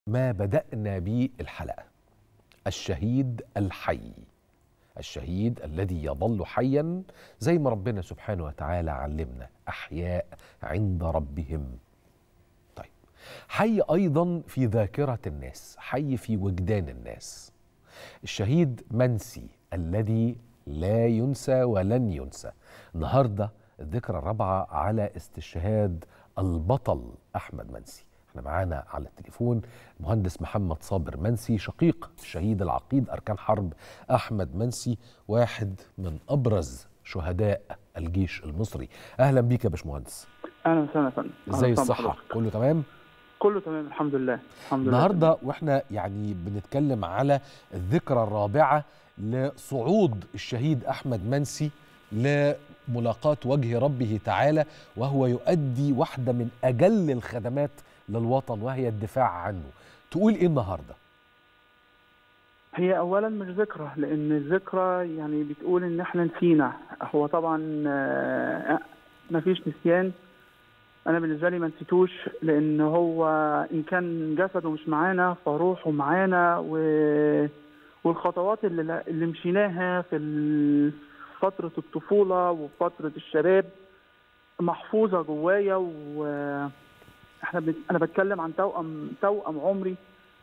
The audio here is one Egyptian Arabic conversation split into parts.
ما بدأنا به الحلقة الشهيد الحي الشهيد الذي يظل حيا زي ما ربنا سبحانه وتعالى علمنا أحياء عند ربهم طيب حي أيضا في ذاكرة الناس حي في وجدان الناس الشهيد منسي الذي لا ينسى ولن ينسى النهارده الذكرى الرابعه على استشهاد البطل احمد منسي احنا معانا على التليفون المهندس محمد صابر منسي شقيق الشهيد العقيد اركان حرب احمد منسي واحد من ابرز شهداء الجيش المصري اهلا بيك يا باشمهندس اهلا وسهلا يا فندم أهلاً ازاي وسهلاً الصحه بحضرتك. كله تمام كله تمام الحمد لله الحمد لله النهارده واحنا يعني بنتكلم على الذكرى الرابعه لصعود الشهيد احمد منسي لملاقاة وجه ربه تعالى وهو يؤدي واحده من اجل الخدمات للوطن وهي الدفاع عنه. تقول ايه النهارده؟ هي اولا مش ذكرى لان الذكرى يعني بتقول ان احنا نسينا هو طبعا آه، مفيش نسيان انا بالنسبه لي ما نسيتوش لان هو ان كان جسده مش معانا فروحه معانا و... والخطوات اللي اللي مشيناها في ال- فتره الطفوله وفتره الشباب محفوظه جوايا واحنا بن... انا بتكلم عن توأم توأم عمري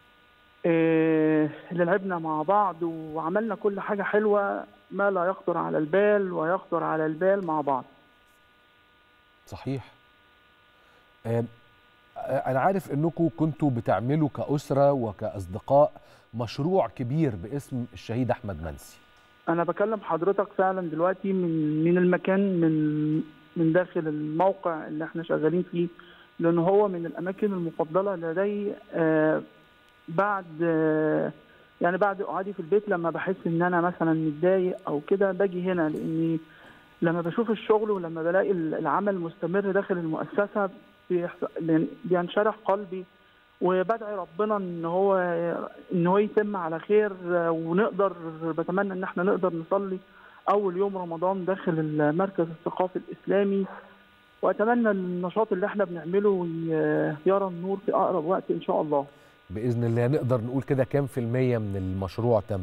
إيه، اللي لعبنا مع بعض وعملنا كل حاجة حلوة ما لا يخطر على البال ويخطر على البال مع بعض صحيح. آم، آه، انا عارف انكم كنتوا بتعملوا كاسره وكاصدقاء مشروع كبير باسم الشهيد احمد منسي. أنا بكلم حضرتك فعلا دلوقتي من من المكان من من داخل الموقع اللي احنا شغالين فيه لأن هو من الأماكن المفضلة لدي آه، بعد آه، يعني بعد قعدي في البيت لما بحس إن أنا مثلا متضايق أو كده باجي هنا لأني لما بشوف الشغل ولما بلاقي العمل مستمر داخل المؤسسة بيحص- بينشرح قلبي وبدعي ربنا ان هو ان هو يتم على خير ونقدر بتمنى ان احنا نقدر نصلي اول يوم رمضان داخل المركز الثقافي الاسلامي واتمنى النشاط اللي احنا بنعمله ي- يرى النور في اقرب وقت ان شاء الله باذن الله نقدر نقول كده كام في الميه من المشروع تم؟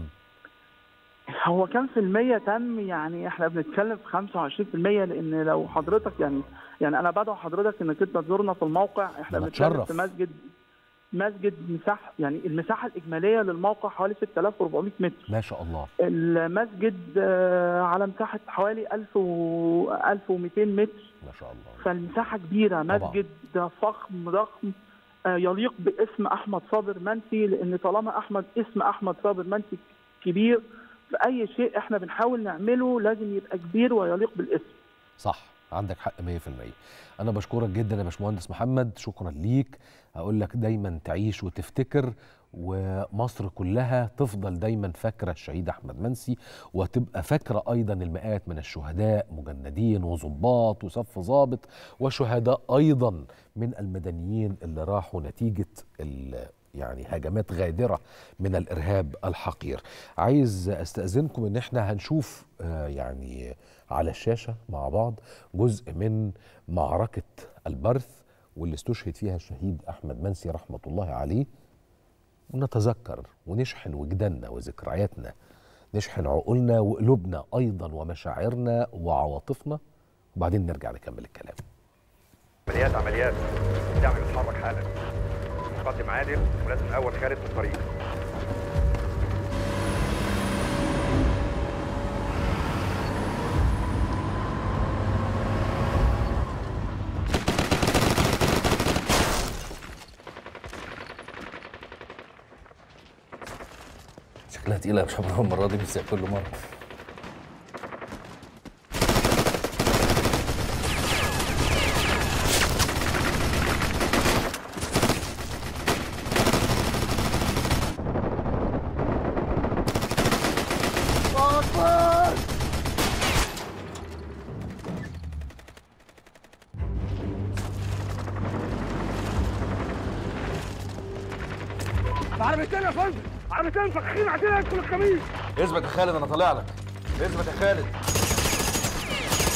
هو كام في المية تم يعني احنا بنتكلم في 25% لان لو حضرتك يعني يعني انا بدعو حضرتك انك انت تزورنا في الموقع احنا أنا بنتكلم أتشرف. في مسجد مسجد مساحة يعني المساحة الإجمالية للموقع حوالي 6400 متر ما شاء الله. المسجد آه، على مساحة حوالي 1000 و 1200 متر ما شاء الله. فالمساحة كبيرة طبعا. مسجد فخم ضخم آه، يليق باسم أحمد صابر منسي لأن طالما أحمد اسم أحمد صابر منسي كبير فأي شيء احنا بنحاول نعمله لازم يبقى كبير ويليق بالاسم صح عندك حق 100% انا بشكرك جدا يا باشمهندس محمد شكرا ليك هقول لك دايما تعيش وتفتكر ومصر كلها تفضل دايما فاكره الشهيد احمد منسي وتبقى فاكره ايضا المئات من الشهداء مجندين وظباط وصف ضابط وشهداء ايضا من المدنيين اللي راحوا نتيجه ال- يعني هجمات غادره من الارهاب الحقير عايز استاذنكم ان احنا هنشوف آه، يعني على الشاشه مع بعض جزء من معركه البرث واللي استشهد فيها الشهيد احمد منسي رحمه الله عليه ونتذكر ونشحن وجداننا وذكرياتنا نشحن عقولنا وقلوبنا ايضا ومشاعرنا وعواطفنا وبعدين نرجع نكمل الكلام عمليات عمليات الدعم بيتحرك حالا مقدم عادل ولازم الاول خالد في الطريق شكلها تقيلة يا باشا المرة دي مش زي كل مرة عربيتين يا فندم عربيتين فخين عندنا يدخل الخميس اثبت يا خالد انا طالع لك اثبت يا خالد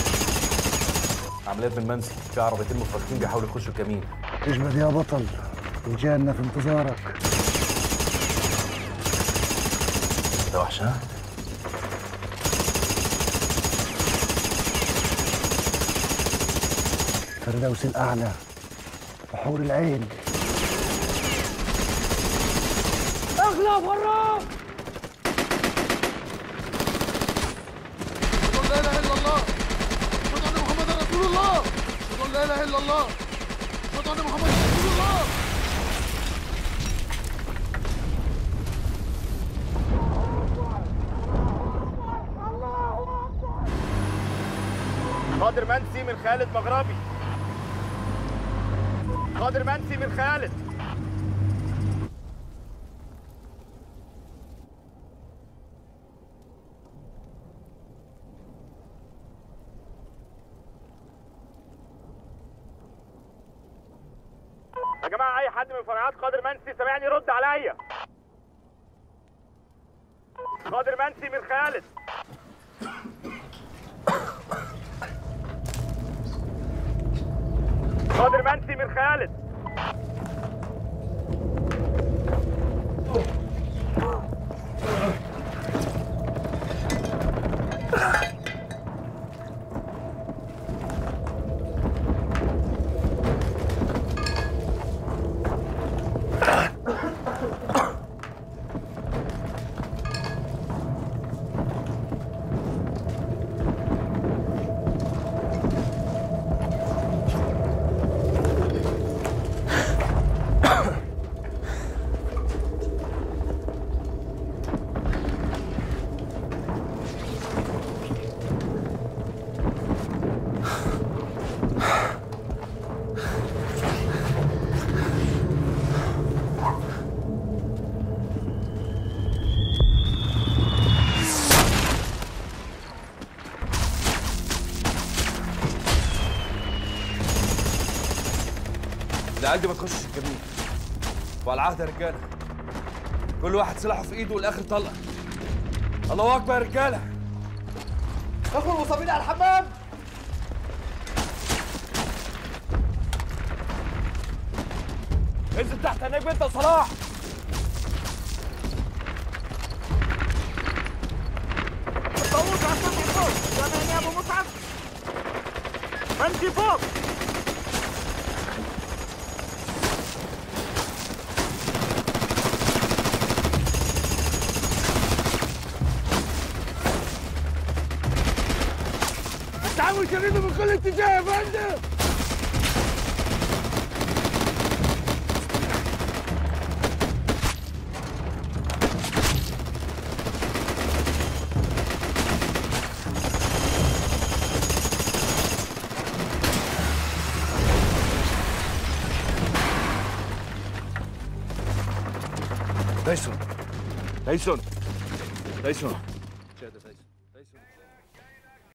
عمليات بالمنسي في عربيتين متفرقين بيحاولوا يخشوا الكمين اثبت يا بطل الجنة في انتظارك ده وحش ها؟ فردوس الأعلى وحور العين لا اله الا الله اشهد ان محمدا رسول الله اشهد ان لا اله الا الله اشهد ان محمدا رسول الله قادر منسي من خالد مغربي قادر منسي من خالد يا جماعة أي حد من فرعات قادر منسي سامعني يرد عليا قادر منسي من خالد قادر منسي من خالد العيال دي ما تخشش الكمين وعلى العهد يا رجاله كل واحد سلاحه في ايده والاخر طلق الله اكبر يا رجاله اخو المصابين على الحمام انزل تحت هناك انت وصلاح طاووس على السطح فوق تمام يا ابو مصعب منسي فوق التعامل شديد من كل اتجاه يا فندم تايسون تايسون تايسون